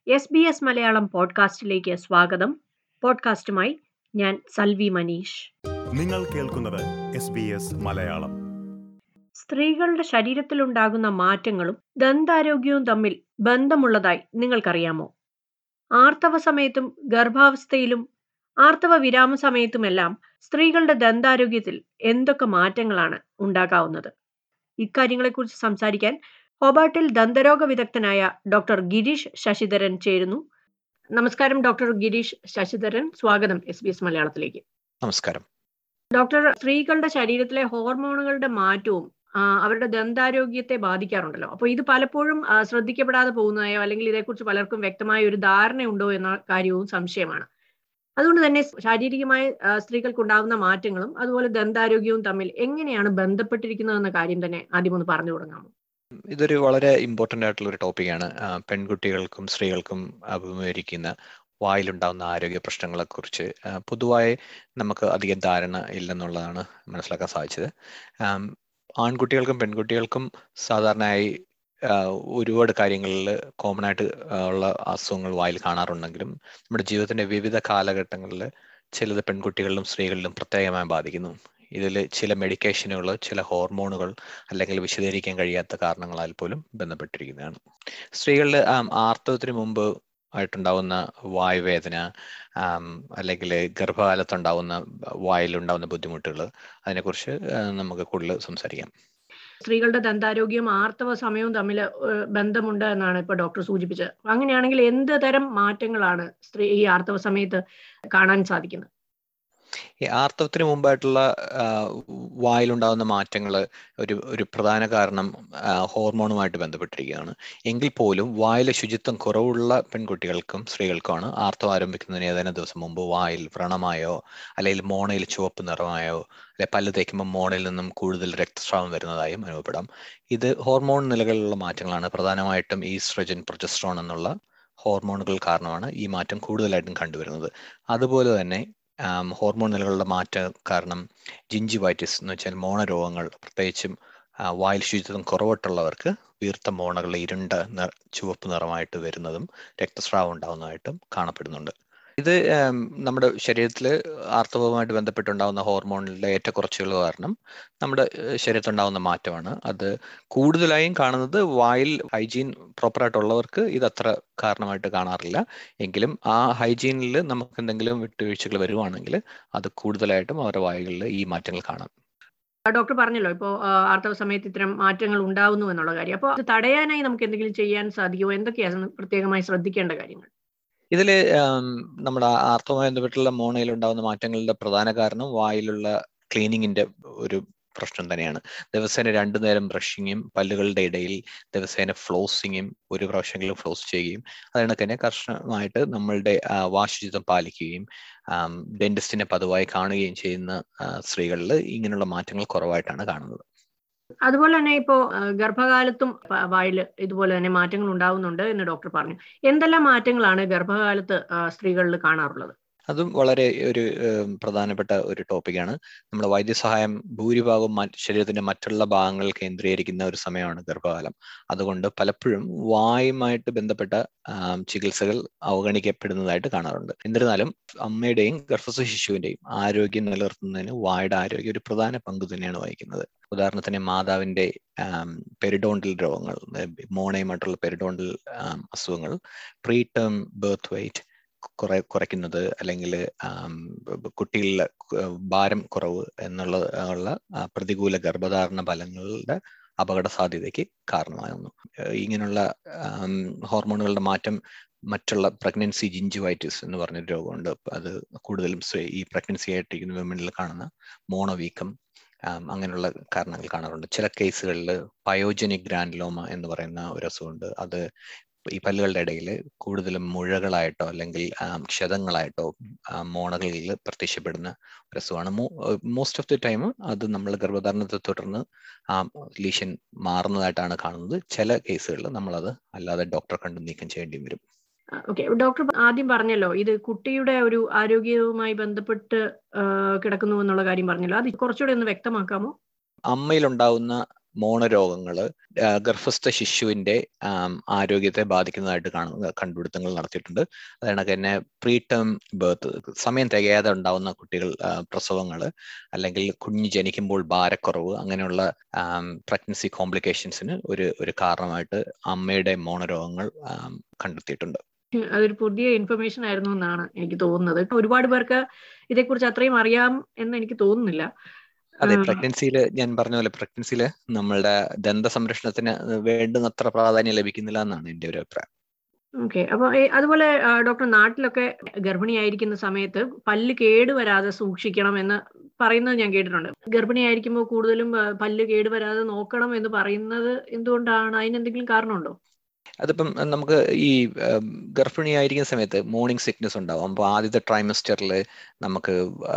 S B S Malayalam പോഡ്കാസ്റ്റിലേക്ക് സ്വാഗതം പോഡ്കാസ്റ്റുമായി ഞാൻ സൽവി മനീഷ് നിങ്ങൾ കേൾക്കുന്നത് എസ് ബി എസ് മലയാളം സ്ത്രീകളുടെ ശരീരത്തിലുണ്ടാകുന്ന മാറ്റങ്ങളും ദന്താരോഗ്യവും തമ്മിൽ ബന്ധമുള്ളതായി നിങ്ങൾക്കറിയാമോ ആർത്തവ സമയത്തും ഗർഭാവസ്ഥയിലും ആർത്തവ വിരാമ സമയത്തുമെല്ലാം സ്ത്രീകളുടെ ദന്താരോഗ്യത്തിൽ എന്തൊക്കെ മാറ്റങ്ങളാണ് ഉണ്ടാകാവുന്നത് ഇക്കാര്യങ്ങളെക്കുറിച്ച് സംസാരിക്കാൻ ഹോബാട്ടിൽ ദന്തരോഗ വിദഗ്ധനായ ഡോക്ടർ ഗിരീഷ് ശശിധരൻ ചേരുന്നു നമസ്കാരം ഡോക്ടർ ഗിരീഷ് ശശിധരൻ സ്വാഗതം എസ് ബി എസ് മലയാളത്തിലേക്ക് നമസ്കാരം ഡോക്ടർ സ്ത്രീകളുടെ ശരീരത്തിലെ ഹോർമോണുകളുടെ മാറ്റവും ആ, അവരുടെ ദന്താരോഗ്യത്തെ ബാധിക്കാറുണ്ടല്ലോ അപ്പോൾ ഇത് പലപ്പോഴും ആ, ശ്രദ്ധിക്കപ്പെടാതെ പോകുന്നതായോ അല്ലെങ്കിൽ ഇതേക്കുറിച്ച് പലർക്കും വ്യക്തമായ ഒരു ധാരണയുണ്ടോ എന്ന കാര്യവും സംശയമാണ് അതുകൊണ്ട് തന്നെ ശാരീരികമായ ആ, സ്ത്രീകൾക്കുണ്ടാകുന്ന മാറ്റങ്ങളും അതുപോലെ ദന്താരോഗ്യവും തമ്മിൽ എങ്ങനെയാണ് ബന്ധപ്പെട്ടിരിക്കുന്നതെന്ന കാര്യം തന്നെ ആദ്യം ഒന്ന് പറഞ്ഞു തുടങ്ങാമോ ഇതൊരു വളരെ ഇമ്പോർട്ടൻ്റ് ആയിട്ടുള്ള ഒരു ടോപ്പിക്കാണ് പെൺകുട്ടികൾക്കും സ്ത്രീകൾക്കും അഭിമുഖീകരിക്കുന്ന വായിലുണ്ടാകുന്ന ആരോഗ്യ പ്രശ്നങ്ങളെക്കുറിച്ച് ആ, പൊതുവായി നമുക്ക് അധികം ധാരണ ഇല്ലെന്നുള്ളതാണ് മനസ്സിലാക്കാൻ സാധിച്ചത് ആം, ആൺകുട്ടികൾക്കും പെൺകുട്ടികൾക്കും സാധാരണയായി ആ, ഒരുപാട് കാര്യങ്ങളിൽ കോമൺ ആയിട്ട് ആ, ഉള്ള അസുഖങ്ങൾ വായിൽ കാണാറുണ്ടെങ്കിലും നമ്മുടെ ജീവിതത്തിന്റെ വിവിധ കാലഘട്ടങ്ങളിൽ ചിലത് പെൺകുട്ടികളിലും സ്ത്രീകളിലും പ്രത്യേകമായി ബാധിക്കുന്നു ഇതിൽ ചില മെഡിക്കേഷനുകൾ ചില ഹോർമോണുകൾ അല്ലെങ്കിൽ വിശദീകരിക്കാൻ കഴിയാത്ത കാരണങ്ങളാൽ പോലും ബന്ധപ്പെട്ടിരിക്കുന്നതാണ് സ്ത്രീകളിൽ ആർത്തവത്തിന് മുമ്പ് ആയിട്ടുണ്ടാവുന്ന വായുവേദന ആം, അല്ലെങ്കിൽ ഗർഭകാലത്തുണ്ടാവുന്ന വായിലുണ്ടാവുന്ന ബുദ്ധിമുട്ടുകൾ അതിനെക്കുറിച്ച് ആ, നമുക്ക് കൂടുതൽ സംസാരിക്കാം സ്ത്രീകളുടെ ദന്താരോഗ്യവും ആർത്തവ സമയവും തമ്മിൽ ഏഹ്, ബന്ധമുണ്ട് എന്നാണ് ഇപ്പൊ ഡോക്ടർ സൂചിപ്പിച്ചത് അങ്ങനെയാണെങ്കിൽ എന്ത് തരം മാറ്റങ്ങളാണ് സ്ത്രീ ഈ ആർത്തവ സമയത്ത് കാണാൻ സാധിക്കുന്നത് ഈ ആർത്തവത്തിന് മുമ്പായിട്ടുള്ള ആ, വായിലുണ്ടാകുന്ന മാറ്റങ്ങൾ ഒരു ഒരു പ്രധാന കാരണം ആ, ഹോർമോണുമായിട്ട് ബന്ധപ്പെട്ടിരിക്കുകയാണ് എങ്കിൽ പോലും വായിലെ ശുചിത്വം കുറവുള്ള പെൺകുട്ടികൾക്കും സ്ത്രീകൾക്കുമാണ് ആർത്തവം ആരംഭിക്കുന്നതിന് ഏതാനും ദിവസം മുമ്പ് വായിൽ വ്രണമായോ അല്ലെങ്കിൽ മോണയിൽ ചുവപ്പ് നിറമായോ അല്ലെ പല്ല് തേക്കുമ്പോൾ മോണയിൽ നിന്നും കൂടുതൽ രക്തസ്രാവം വരുന്നതായും അനുഭവപ്പെടാം ഇത് ഹോർമോൺ നിലകളിലുള്ള മാറ്റങ്ങളാണ് പ്രധാനമായിട്ടും ഈസ്ട്രജൻ പ്രൊജസ്ട്രോൺ എന്നുള്ള ഹോർമോണുകൾ കാരണമാണ് ഈ മാറ്റം കൂടുതലായിട്ടും കണ്ടുവരുന്നത് അതുപോലെ തന്നെ ആം, ഹോർമോൺ നിലകളുടെ മാറ്റം കാരണം ജിഞ്ചിവൈറ്റിസ് എന്ന് വെച്ചാൽ മോണരോഗങ്ങൾ പ്രത്യേകിച്ചും ആ, വായിൽ ശുചിത്വം കുറവിട്ടുള്ളവർക്ക് വീർത്ത മോണകൾ ഇരുണ്ട നിറ ചുവപ്പ് നിറമായിട്ട് വരുന്നതും രക്തസ്രാവം ഉണ്ടാവുന്നതായിട്ടും കാണപ്പെടുന്നുണ്ട് ഇത് ആം, നമ്മുടെ ശരീരത്തിൽ ആർത്തവവുമായിട്ട് ബന്ധപ്പെട്ടുണ്ടാകുന്ന ഹോർമോണിലെ ഏറ്റക്കുറച്ചുകൾ കാരണം നമ്മുടെ ഏഹ്, ശരീരത്തുണ്ടാകുന്ന മാറ്റമാണ് അത് കൂടുതലായും കാണുന്നത് വായിൽ ഹൈജീൻ പ്രോപ്പറായിട്ടുള്ളവർക്ക് ഇത് അത്ര കാരണമായിട്ട് കാണാറില്ല എങ്കിലും ആ ഹൈജീനിൽ നമുക്ക് എന്തെങ്കിലും വിട്ടുവീഴ്ചകൾ വരുവാണെങ്കിൽ അത് കൂടുതലായിട്ടും അവരുടെ വായുകളിൽ ഈ മാറ്റങ്ങൾ കാണാം ഡോക്ടർ പറഞ്ഞല്ലോ ഇപ്പോൾ ആർത്തവ സമയത്ത് ഇത്തരം മാറ്റങ്ങൾ ഉണ്ടാവുന്നു എന്നുള്ള കാര്യം അപ്പോൾ അത് തടയാനായി നമുക്ക് എന്തെങ്കിലും ചെയ്യാൻ സാധിക്കുമോ എന്തൊക്കെയാണ് പ്രത്യേകമായി ശ്രദ്ധിക്കേണ്ട കാര്യങ്ങൾ ഇതിൽ നമ്മുടെ ആർത്തവമായി ബന്ധപ്പെട്ടുള്ള മോണയിൽ ഉണ്ടാകുന്ന മാറ്റങ്ങളുടെ പ്രധാന കാരണം വായിലുള്ള ക്ലീനിങ്ങിന്റെ ഒരു പ്രശ്നം തന്നെയാണ് ദിവസേന രണ്ടു നേരം ബ്രഷിങ്ങും പല്ലുകളുടെ ഇടയിൽ ദിവസേന ഫ്ലോസിങ്ങും ഒരു പ്രാവശ്യമെങ്കിലും ഫ്ലോസ് ചെയ്യുകയും അതുകൊണ്ട് തന്നെ കർശനമായിട്ട് നമ്മളുടെ ആ, വാശുചിത്വം പാലിക്കുകയും ഡെന്റിസ്റ്റിനെ പതിവായി കാണുകയും ചെയ്യുന്ന ആ, സ്ത്രീകളിൽ ഇങ്ങനെയുള്ള മാറ്റങ്ങൾ കുറവായിട്ടാണ് കാണുന്നത് അതുപോലെ തന്നെ ഇപ്പോ ഗർഭകാലത്തും പ- വായില് ഇതുപോലെ തന്നെ മാറ്റങ്ങൾ ഉണ്ടാവുന്നുണ്ട് എന്ന് ഡോക്ടർ പറഞ്ഞു എന്തെല്ലാം മാറ്റങ്ങളാണ് ഗർഭകാലത്ത് ആ, സ്ത്രീകളിൽ കാണാറുള്ളത് അതും വളരെ ഒരു ഏം, പ്രധാനപ്പെട്ട ഒരു ടോപ്പിക്കാണ് നമ്മുടെ വൈദ്യസഹായം ഭൂരിഭാഗവും മറ്റ് ശരീരത്തിന്റെ മറ്റുള്ള ഭാഗങ്ങൾ കേന്ദ്രീകരിക്കുന്ന ഒരു സമയമാണ് ഗർഭകാലം അതുകൊണ്ട് പലപ്പോഴും വായുമായിട്ട് ബന്ധപ്പെട്ട ആം, ചികിത്സകൾ അവഗണിക്കപ്പെടുന്നതായിട്ട് കാണാറുണ്ട് എന്നിരുന്നാലും അമ്മയുടെയും ഗർഭസ്ഥ ശിശുവിന്റെയും ആരോഗ്യം നിലനിർത്തുന്നതിന് വായുടെ ആരോഗ്യം ഒരു പ്രധാന പങ്ക് തന്നെയാണ് വഹിക്കുന്നത് ഉദാഹരണത്തിന് മാതാവിന്റെ പെരിഡോണ്ടൽ രോഗങ്ങൾ മോണയുമായിട്ടുള്ള പെരിഡോണ്ടൽ അസുഖങ്ങൾ പ്രീ ടേം ബർത്ത് വെയിറ്റ് കുറെ കുറയ്ക്കുന്നത് അല്ലെങ്കിൽ കുട്ടികളിലെ കു- ഭാരം കുറവ് എന്നുള്ള ഉള്ള ആ, പ്രതികൂല ഗർഭധാരണ ഫലങ്ങളുടെ അപകട സാധ്യതയ്ക്ക് കാരണമാകുന്നു ഏഹ് ഇങ്ങനെയുള്ള ആം, ഹോർമോണുകളുടെ മാറ്റം മറ്റുള്ള പ്രഗ്നൻസി ജിഞ്ചുവൈറ്റിസ് എന്ന് പറഞ്ഞൊരു രോഗമുണ്ട് അപ്പൊ അത് കൂടുതലും സ്ത്രീ ഈ പ്രഗ്നൻസി ആയിട്ടിരിക്കുന്ന വിമനിൽ കാണുന്ന മോണോവീക്കം ആം, അങ്ങനെയുള്ള കാരണങ്ങൾ കാണാറുണ്ട് ചില കേസുകളിൽ പയോജനിക് ഗ്രാൻഡ്ലോമ എന്ന് പറയുന്ന ഒരു അസുഖമുണ്ട് അത് ഈ പല്ലുകളുടെ ഇടയിൽ കൂടുതലും മുഴകളായിട്ടോ അല്ലെങ്കിൽ ആം, ക്ഷതങ്ങളായിട്ടോ ആം, മോണകളിൽ പ്രത്യക്ഷപ്പെടുന്ന ഒരു അസുഖമാണ് മോസ്റ്റ് ഓഫ് ദി ടൈം അത് നമ്മൾ ഗർഭധാരണത്തെ തുടർന്ന് ആ ലീഷൻ മാറുന്നതായിട്ടാണ് കാണുന്നത് ചില കേസുകളിൽ നമ്മളത് അല്ലാതെ ഡോക്ടറെ കണ്ട് നീക്കം ചെയ്യേണ്ടി വരും ഓക്കെ ഡോക്ടർ ആദ്യം പറഞ്ഞല്ലോ ഇത് കുട്ടിയുടെ ഒരു ആരോഗ്യവുമായി ബന്ധപ്പെട്ട് ആ, കിടക്കുന്നു എന്നുള്ള കാര്യം പറഞ്ഞല്ലോ അത് കുറച്ചുകൂടെ ഒന്ന് വ്യക്തമാക്കാമോ അമ്മയിലുണ്ടാവുന്ന മോണരോഗങ്ങൾ ഗർഭസ്ഥ ശിശുവിന്റെ ആരോഗ്യത്തെ ബാധിക്കുന്നതായിട്ട് കാണുന്ന കണ്ടുപിടുത്തങ്ങൾ നടത്തിയിട്ടുണ്ട് അതുകൊണ്ട് തന്നെ പ്രീ ടേം ബേർത്ത് സമയം തികയാതെ ഉണ്ടാവുന്ന കുട്ടികൾ പ്രസവങ്ങൾ അല്ലെങ്കിൽ കുഞ്ഞ് ജനിക്കുമ്പോൾ ഭാരക്കുറവ് അങ്ങനെയുള്ള പ്രഗ്നൻസി കോംപ്ലിക്കേഷൻസിന് ഒരു ഒരു കാരണമായിട്ട് അമ്മയുടെ മോണരോഗങ്ങൾ കണ്ടെത്തിയിട്ടുണ്ട് അതൊരു പുതിയ ഇൻഫർമേഷൻ ആയിരുന്നു എന്നാണ് എനിക്ക് തോന്നുന്നത് ഒരുപാട് പേർക്ക് ഇതേക്കുറിച്ച് അത്രയും അറിയാം എന്ന് എനിക്ക് തോന്നുന്നില്ല അതെ പ്രഗ്നൻസിയിൽ ഞാൻ പറഞ്ഞ പോലെ പ്രഗ്നൻസിയിൽ നമ്മളുടെ ദന്ത സംരക്ഷണത്തിന് വേണ്ടുന്നത്ര പ്രാധാന്യം ലഭിക്കുന്നില്ല എന്നാണ് എൻ്റെ ഒരു അഭിപ്രായം ഓക്കെ അപ്പൊ അതുപോലെ ഡോക്ടർ നാട്ടിലൊക്കെ ഗർഭിണിയായിരിക്കുന്ന സമയത്ത് പല്ല് കേടുവരാതെ സൂക്ഷിക്കണം എന്ന് പറയുന്നത് ഞാൻ കേട്ടിട്ടുണ്ട് ഗർഭിണിയായിരിക്കുമ്പോൾ കൂടുതലും പല്ല് കേടുവരാതെ നോക്കണം എന്ന് പറയുന്നത് എന്തുകൊണ്ടാണ് അതിനെന്തെങ്കിലും കാരണമുണ്ടോ അതിപ്പം നമുക്ക് ഈ ഗർഭിണിയായിരിക്കുന്ന സമയത്ത് മോർണിംഗ് സിക്നസ് ഉണ്ടാവും അപ്പോൾ ആദ്യത്തെ ട്രൈമസ്റ്ററിൽ നമുക്ക്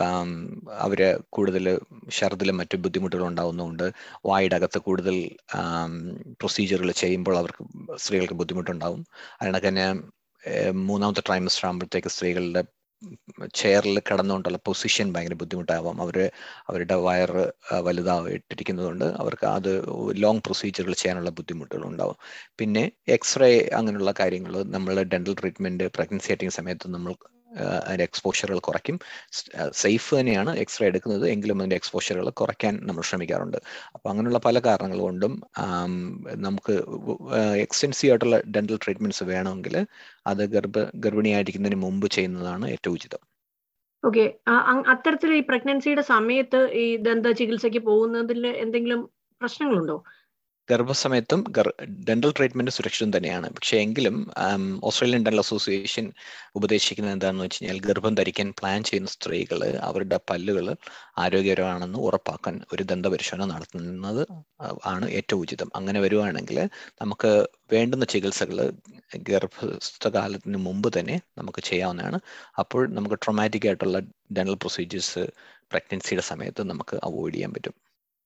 അവര് കൂടുതൽ ഛർദിലും മറ്റു ബുദ്ധിമുട്ടുകൾ ഉണ്ടാവുന്നതുകൊണ്ട് വായുടെ അകത്ത് കൂടുതൽ പ്രൊസീജിയറുകൾ ചെയ്യുമ്പോൾ അവർക്ക് സ്ത്രീകൾക്ക് ബുദ്ധിമുട്ടുണ്ടാവും അതിനൊക്കെ തന്നെ മൂന്നാമത്തെ ട്രൈമസ്റ്റർ ആകുമ്പോഴത്തേക്ക് സ്ത്രീകളുടെ ചെയറിൽ കിടന്നുകൊണ്ടുള്ള പൊസിഷൻ ഭയങ്കര ബുദ്ധിമുട്ടാവാം അവർ അവരുടെ വയറ് വലുതായിട്ടിരിക്കുന്നതുകൊണ്ട് അവർക്ക് അത് ലോങ് പ്രൊസീജിയറുകൾ ചെയ്യാനുള്ള ബുദ്ധിമുട്ടുകൾ ഉണ്ടാവും പിന്നെ എക്സ്റേ അങ്ങനെയുള്ള കാര്യങ്ങൾ നമ്മൾ ഡെന്റൽ ട്രീറ്റ്മെന്റ് പ്രഗ്നൻസി ആയിട്ടിരിക്കുന്ന സമയത്ത് നമ്മൾ അതിൻ്റെ എക്സ്പോഷറുകൾ കുറയ്ക്കും സേഫ് തന്നെയാണ് എക്സ്റേ എടുക്കുന്നത് എങ്കിലും അതിൻ്റെ എക്സ്പോഷറുകൾ കുറയ്ക്കാൻ നമ്മൾ ശ്രമിക്കാറുണ്ട് അപ്പോൾ അങ്ങനെയുള്ള പല കാരണങ്ങൾ കൊണ്ടും നമുക്ക് എക്സ്റ്റെൻസീവ് ആയിട്ടുള്ള ഡെന്റൽ ട്രീറ്റ്മെന്റ്സ് വേണമെങ്കിൽ അത് ഗർഭ ഗർഭിണിയായിരിക്കുന്നതിന് മുമ്പ് ചെയ്യുന്നതാണ് ഏറ്റവും ഉചിതം ഓക്കെ അത്തരത്തിൽ ഈ പ്രഗ്നൻസിയുടെ സമയത്ത് ഈ ദന്ത ചികിത്സയ്ക്ക് പോകുന്നതിൽ എന്തെങ്കിലും പ്രശ്നങ്ങളുണ്ടോ ഗർഭസമയത്തും ഡെന്റൽ ട്രീറ്റ്മെന്റ് സുരക്ഷിതം തന്നെയാണ് പക്ഷേ എങ്കിലും ഓസ്ട്രേലിയൻ ഡെന്റൽ അസോസിയേഷൻ ഉപദേശിക്കുന്നത് എന്താണെന്ന് വെച്ച് കഴിഞ്ഞാൽ ഗർഭം ധരിക്കാൻ പ്ലാൻ ചെയ്യുന്ന സ്ത്രീകൾ അവരുടെ പല്ലുകൾ ആരോഗ്യകരമാണെന്ന് ഉറപ്പാക്കാൻ ഒരു ദന്തപരിശോധന നടത്തുന്നത് ആണ് ഏറ്റവും ഉചിതം അങ്ങനെ വരുവാണെങ്കിൽ നമുക്ക് വേണ്ടുന്ന ചികിത്സകൾ ഗർഭസ്ഥകാലത്തിന് മുമ്പ് തന്നെ നമുക്ക് ചെയ്യാവുന്നതാണ് അപ്പോൾ നമുക്ക് ട്രൊമാറ്റിക് ആയിട്ടുള്ള ഡെന്റൽ പ്രൊസീജിയേഴ്സ് പ്രഗ്നൻസിയുടെ സമയത്ത് നമുക്ക് അവോയ്ഡ് ചെയ്യാൻ പറ്റും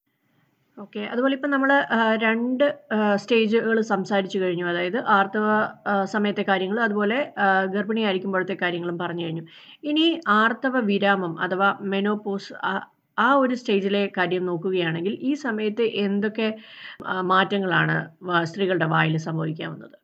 ഓക്കെ അതുപോലെ ഇപ്പം നമ്മൾ രണ്ട് സ്റ്റേജുകൾ സംസാരിച്ചു കഴിഞ്ഞു അതായത് ആർത്തവ സമയത്തെ കാര്യങ്ങൾ അതുപോലെ ഗർഭിണിയായിരിക്കുമ്പോഴത്തെ കാര്യങ്ങളും പറഞ്ഞു കഴിഞ്ഞു ഇനി ആർത്തവ വിരാമം അഥവാ മെനോപോസ് ആ ഒരു സ്റ്റേജിലെ കാര്യം നോക്കുകയാണെങ്കിൽ ഈ സമയത്ത് എന്തൊക്കെ മാറ്റങ്ങളാണ് സ്ത്രീകളുടെ വായിൽ സംഭവിക്കാവുന്നത്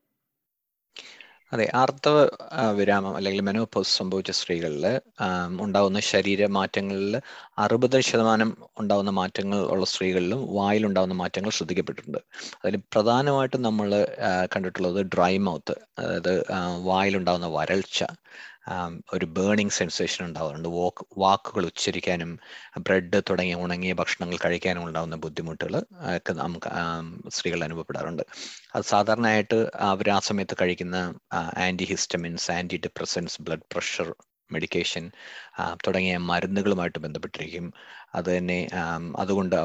അതെ ആർത്തവ വിരാമം അല്ലെങ്കിൽ മെനോപോസ് സംഭവിച്ച സ്ത്രീകളിൽ ഉണ്ടാകുന്ന ശരീര മാറ്റങ്ങളിൽ അറുപത് ശതമാനം ഉണ്ടാകുന്ന മാറ്റങ്ങൾ ഉള്ള സ്ത്രീകളിലും വായിലുണ്ടാകുന്ന മാറ്റങ്ങൾ ശ്രദ്ധിക്കപ്പെട്ടിട്ടുണ്ട് അതിൽ പ്രധാനമായിട്ടും നമ്മൾ കണ്ടിട്ടുള്ളത് ഡ്രൈ മൗത്ത് അതായത് വായിലുണ്ടാകുന്ന വരൾച്ച ഒരു ബേണിംഗ് സെൻസേഷൻ ഉണ്ടാവാറുണ്ട് വാക്ക് വാക്കുകൾ ഉച്ചരിക്കാനും ബ്രെഡ് തുടങ്ങിയ ഉണങ്ങിയ ഭക്ഷണങ്ങൾ കഴിക്കാനും ഉണ്ടാകുന്ന ബുദ്ധിമുട്ടുകൾ ഒക്കെ നമുക്ക് സ്ത്രീകൾ അനുഭവപ്പെടാറുണ്ട് അത് സാധാരണയായിട്ട് അവർ ആ സമയത്ത് കഴിക്കുന്ന anti histamines anti depressants blood pressure medication തുടങ്ങിയ മരുന്നുകളുമായിട്ട് ബന്ധപ്പെട്ടിരിക്കും അത് തന്നെ അതുകൊണ്ട്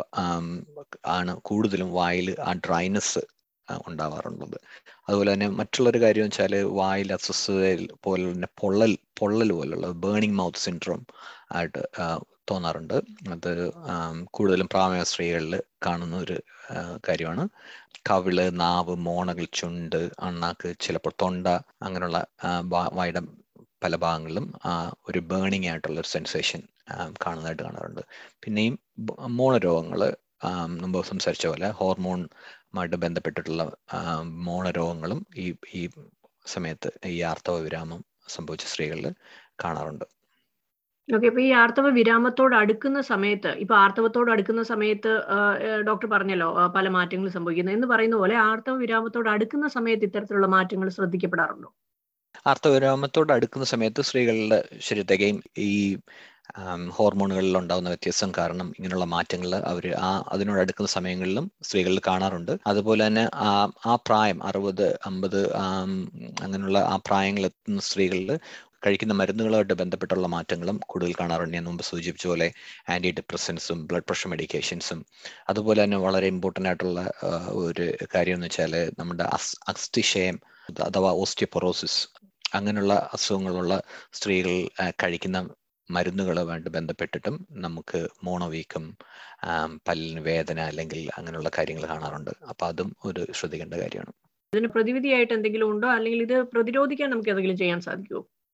ആണ് കൂടുതലും വായിൽ ആ ഡ്രൈനസ് ഉണ്ടാവാറുള്ളത് അതുപോലെ തന്നെ മറ്റുള്ളൊരു കാര്യം വെച്ചാൽ വായിൽ അസ്വസ്ഥതയിൽ പോലെ തന്നെ പൊള്ളൽ പൊള്ളൽ പോലുള്ള ബേണിംഗ് മൗത്ത് സിൻഡ്രോം ആയിട്ട് തോന്നാറുണ്ട് അത് കൂടുതലും പ്രാമേയ സ്ത്രീകളിൽ കാണുന്ന ഒരു കാര്യമാണ് കവിള് നാവ് മോണകൾ ചുണ്ട് അണ്ണാക്ക് ചിലപ്പോൾ തൊണ്ട അങ്ങനെയുള്ള വായുടെ പല ഭാഗങ്ങളിലും ഒരു ബേണിംഗ് ആയിട്ടുള്ള ഒരു സെൻസേഷൻ കാണുന്നതായിട്ട് കാണാറുണ്ട് പിന്നെയും മോണരോഗങ്ങൾ മുമ്പ് സംസാരിച്ച പോലെ ഹോർമോണുമായിട്ട് ബന്ധപ്പെട്ടിട്ടുള്ള മോണരോഗങ്ങളും ഈ ഈ സമയത്ത് ഈ ആർത്തവ വിരാമം സംഭവിച്ച സ്ത്രീകളിൽ കാണാറുണ്ട് ഓക്കെ ഇപ്പൊ ഈ ആർത്തവ വിരാമത്തോട് അടുക്കുന്ന സമയത്ത് ഇപ്പൊ ആർത്തവത്തോട് അടുക്കുന്ന സമയത്ത് ഡോക്ടർ പറഞ്ഞല്ലോ പല മാറ്റങ്ങൾ സംഭവിക്കുന്നു എന്ന് പറയുന്ന പോലെ ആർത്തവ വിരാമത്തോട് അടുക്കുന്ന സമയത്ത് ഇത്തരത്തിലുള്ള മാറ്റങ്ങൾ ശ്രദ്ധിക്കപ്പെടാറുണ്ടോ ആർത്തവവിരാമത്തോട് അടുക്കുന്ന സമയത്ത് സ്ത്രീകളുടെ ശരീരത്തെയും ഈ ഹോർമോണുകളിൽ ഉണ്ടാകുന്ന വ്യത്യാസം കാരണം ഇങ്ങനെയുള്ള മാറ്റങ്ങൾ അവർ ആ അതിനോട് അടുക്കുന്ന സമയങ്ങളിലും സ്ത്രീകളിൽ കാണാറുണ്ട് അതുപോലെ തന്നെ ആ ആ പ്രായം അറുപത് അമ്പത് അങ്ങനെയുള്ള ആ പ്രായങ്ങളിലെത്തുന്ന സ്ത്രീകളിൽ കഴിക്കുന്ന മരുന്നുകളുമായിട്ട് ബന്ധപ്പെട്ടുള്ള മാറ്റങ്ങളും കൂടുതൽ കാണാറുണ്ട് ഞാൻ മുമ്പ് സൂചിപ്പിച്ച പോലെ ആൻറ്റി ഡിപ്രസൻസും ബ്ലഡ് പ്രഷർ മെഡിക്കേഷൻസും അതുപോലെ തന്നെ വളരെ ഇമ്പോർട്ടൻ്റ് ആയിട്ടുള്ള ഒരു കാര്യം എന്ന് വെച്ചാൽ നമ്മുടെ അസ്ഥിക്ഷയം അഥവാ ഓസ്റ്റിയോപൊറോസിസ് അങ്ങനെയുള്ള അസുഖങ്ങളുള്ള സ്ത്രീകൾ കഴിക്കുന്ന മരുന്നുകളുമായിട്ട് ബന്ധപ്പെട്ടിട്ടും നമുക്ക് മോണവീക്കം പല്ലിന് വേദന അല്ലെങ്കിൽ അങ്ങനെയുള്ള കാര്യങ്ങൾ കാണാറുണ്ട് അപ്പൊ അതും ഒരു ശ്രദ്ധിക്കേണ്ട കാര്യമാണ് ഇതിന് പ്രതിവിധിയായിട്ട് എന്തെങ്കിലും ഉണ്ടോ അല്ലെങ്കിൽ ഇത് പ്രതിരോധിക്കാൻ നമുക്ക് എന്തെങ്കിലും ചെയ്യാൻ സാധിക്കുമോ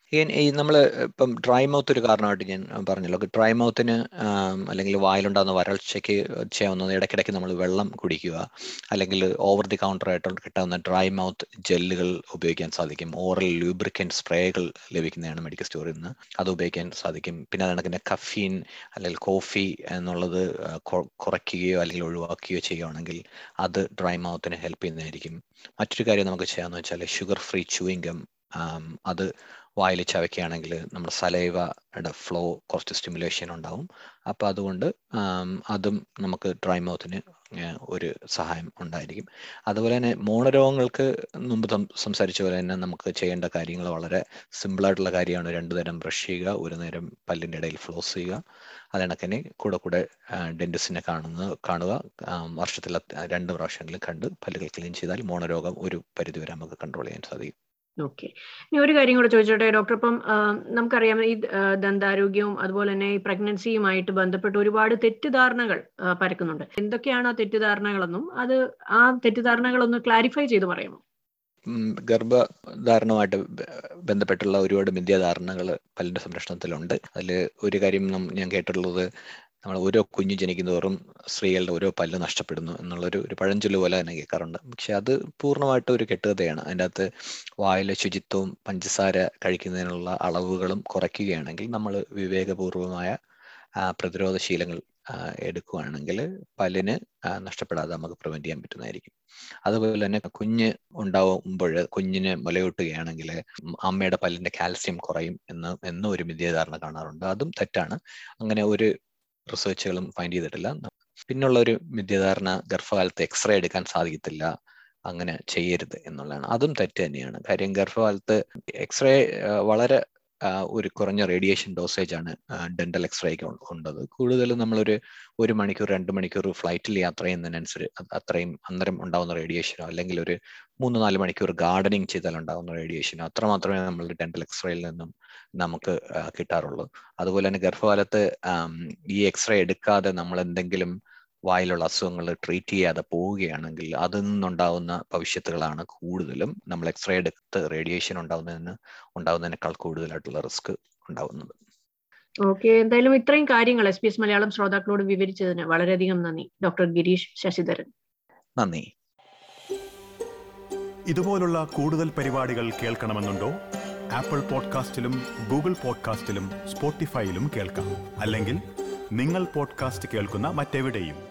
ഈ നമ്മൾ ഇപ്പം ഡ്രൈ മൗത്ത് ഒരു കാരണമായിട്ട് ഞാൻ പറഞ്ഞല്ലോ ഡ്രൈ മൗത്തിന് അല്ലെങ്കിൽ വായിലുണ്ടാകുന്ന വരൾച്ചയ്ക്ക് ചെയ്യാവുന്നത് ഇടയ്ക്കിടയ്ക്ക് നമ്മൾ വെള്ളം കുടിക്കുക അല്ലെങ്കിൽ ഓവർ ദി കൗണ്ടർ ആയിട്ട് കിട്ടാവുന്ന ഡ്രൈ മൗത്ത് ജെല്ലുകൾ ഉപയോഗിക്കാൻ സാധിക്കും ഓറൽ ലൂബ്രിക്കൻ സ്പ്രേകൾ ലഭിക്കുന്നതാണ് മെഡിക്കൽ സ്റ്റോറിൽ നിന്ന് അത് ഉപയോഗിക്കാൻ സാധിക്കും പിന്നെ അതിനകത്ത് കഫീൻ അല്ലെങ്കിൽ കോഫി എന്നുള്ളത് കുറയ്ക്കുകയോ അല്ലെങ്കിൽ ഒഴിവാക്കുകയോ ചെയ്യുകയാണെങ്കിൽ അത് ഡ്രൈ മൗത്തിന് ഹെൽപ്പ് ചെയ്യുന്നതായിരിക്കും മറ്റൊരു കാര്യം നമുക്ക് ചെയ്യാമെന്ന് വെച്ചാൽ ഷുഗർ ഫ്രീ ചൂയിങ്കം അത് വായിൽ ചവയ്ക്കുകയാണെങ്കിൽ നമ്മുടെ സലൈവയുടെ ഫ്ലോ കുറച്ച് സ്റ്റിമുലേഷൻ ഉണ്ടാവും അപ്പോൾ അതുകൊണ്ട് അതും നമുക്ക് ഡ്രൈ മൗത്തിന് ഒരു സഹായം ഉണ്ടായിരിക്കും അതുപോലെ തന്നെ മോണരോഗങ്ങൾക്ക് മുമ്പ് സംസാരിച്ച പോലെ തന്നെ നമുക്ക് ചെയ്യേണ്ട കാര്യങ്ങൾ വളരെ സിമ്പിളായിട്ടുള്ള കാര്യമാണ് രണ്ടു നേരം ബ്രഷ് ചെയ്യുക ഒരു നേരം പല്ലിൻ്റെ ഇടയിൽ ഫ്ലോസ് ചെയ്യുക അതിനൊക്കെ കൂടെ കൂടെ ഡെന്റിസ്റ്റിനെ കാണുന്ന കാണുക വർഷത്തിൽ രണ്ട് പ്രാവശ്യമെങ്കിലും കണ്ട് പല്ലുകൾ ക്ലീൻ ചെയ്താൽ മോണരോഗം ഒരു പരിധിവരെ നമുക്ക് കൺട്രോൾ ചെയ്യാൻ സാധിക്കും ഓക്കെ ഇനി ഒരു കാര്യം കൂടെ ചോദിച്ചോട്ടെ ഡോക്ടർ ഇപ്പം നമുക്കറിയാം ഈ ദന്താരോഗ്യവും അതുപോലെ തന്നെ ഈ പ്രഗ്നൻസിയുമായിട്ട് ബന്ധപ്പെട്ട് ഒരുപാട് തെറ്റിദ്ധാരണകൾ പരക്കുന്നുണ്ട് എന്തൊക്കെയാണ് ആ തെറ്റിദ്ധാരണകളെന്നും അത് ആ തെറ്റിദ്ധാരണകളൊന്ന് ക്ലാരിഫൈ ചെയ്ത് പറയാമോ ഗർഭധാരണമായിട്ട് ബന്ധപ്പെട്ടുള്ള ഒരുപാട് മിഥ്യാധാരണകൾ പല്ലിന്റെ സംരക്ഷണത്തിലുണ്ട് അതിൽ ഒരു കാര്യം ഞാൻ കേട്ടിട്ടുള്ളത് നമ്മൾ ഓരോ കുഞ്ഞു ജനിക്കുന്നതോറും സ്ത്രീകളുടെ ഓരോ പല്ല് നഷ്ടപ്പെടുന്നു എന്നുള്ളൊരു ഒരു പഴഞ്ചൊല്ല് പോലെ തന്നെ കേൾക്കാറുണ്ട് പക്ഷെ അത് പൂർണ്ണമായിട്ടും ഒരു കെട്ടുകഥയാണ് അതിൻ്റെ അകത്ത് വായിലെ ശുചിത്വവും പഞ്ചസാര കഴിക്കുന്നതിനുള്ള അളവുകളും കുറയ്ക്കുകയാണെങ്കിൽ നമ്മൾ വിവേകപൂർവമായ പ്രതിരോധ ശീലങ്ങൾ എടുക്കുകയാണെങ്കിൽ പല്ലിന് നഷ്ടപ്പെടാതെ നമുക്ക് പ്രിവെന്റ് ചെയ്യാൻ പറ്റുന്നതായിരിക്കും അതുപോലെ തന്നെ കുഞ്ഞ് ഉണ്ടാവുമ്പോൾ കുഞ്ഞിന് മുലയൂട്ടുകയാണെങ്കിൽ അമ്മയുടെ പല്ലിന്റെ കാൽസ്യം കുറയും എന്ന് എന്നും ഒരു മിഥ്യാധാരണ കാണാറുണ്ട് അതും തെറ്റാണ് അങ്ങനെ ഒരു റിസർച്ചുകളും ഫൈൻഡ് ചെയ്തിട്ടില്ല പിന്നുള്ള ഒരു മിഥ്യാധാരണ ഗർഭകാലത്ത് എക്സ്റേ എടുക്കാൻ സാധിക്കത്തില്ല അങ്ങനെ ചെയ്യരുത് എന്നുള്ളതാണ് അതും തെറ്റ് തന്നെയാണ് കാര്യം ഗർഭകാലത്ത് എക്സ്റേ വളരെ ഒരു കുറഞ്ഞ റേഡിയേഷൻ ഡോസേജ് ആണ് ഡെന്റൽ എക്സ്റേക്ക് ഉണ്ടത് കൂടുതലും നമ്മളൊരു ഒരു മണിക്കൂർ രണ്ട് മണിക്കൂർ ഫ്ലൈറ്റിൽ യാത്ര ചെയ്യുന്നതിനനുസരിച്ച് അത്രയും അന്നേരം ഉണ്ടാകുന്ന റേഡിയേഷനോ അല്ലെങ്കിൽ ഒരു മൂന്ന് നാല് മണിക്കൂർ ഗാർഡനിങ് ചെയ്താൽ ഉണ്ടാകുന്ന റേഡിയേഷനോ അത്ര മാത്രമേ നമ്മൾ ഡെന്റൽ എക്സ്റേയിൽ നിന്നും നമുക്ക് കിട്ടാറുള്ളൂ അതുപോലെ തന്നെ ഗർഭകാലത്ത് ഈ എക്സ്റേ എടുക്കാതെ നമ്മൾ എന്തെങ്കിലും വായിലുള്ള അസുഖങ്ങൾ ട്രീറ്റ് ചെയ്യാതെ പോവുകയാണെങ്കിൽ അതിൽ നിന്നുണ്ടാകുന്ന ഭവിഷ്യത്തുകളാണ് കൂടുതലും നമ്മൾ എക്സ്റേ എടുത്ത് റേഡിയേഷൻ ഉണ്ടാകുന്നതിന് ഉണ്ടാകുന്നതിനേക്കാൾ കൂടുതലായിട്ടുള്ള റിസ്ക് ഉണ്ടാകുന്നത് ഓക്കെ എന്തായാലും ഇത്രയും കാര്യങ്ങൾ എസ് പി എസ് മലയാളം ശ്രോതാക്കളോട് വിവരിച്ചതിന് വളരെയധികം നന്ദി ഡോക്ടർ ഗിരീഷ് ശശിധരൻ നന്ദി ഇതുപോലുള്ള കൂടുതൽ പരിപാടികൾ കേൾക്കണമെന്നുണ്ടോ ആപ്പിൾ പോഡ്കാസ്റ്റിലും ഗൂഗിൾ പോഡ്കാസ്റ്റിലും സ്പോട്ടിഫൈയിലും കേൾക്കാം അല്ലെങ്കിൽ നിങ്ങൾ പോഡ്കാസ്റ്റ് കേൾക്കുന്ന മറ്റെവിടെയും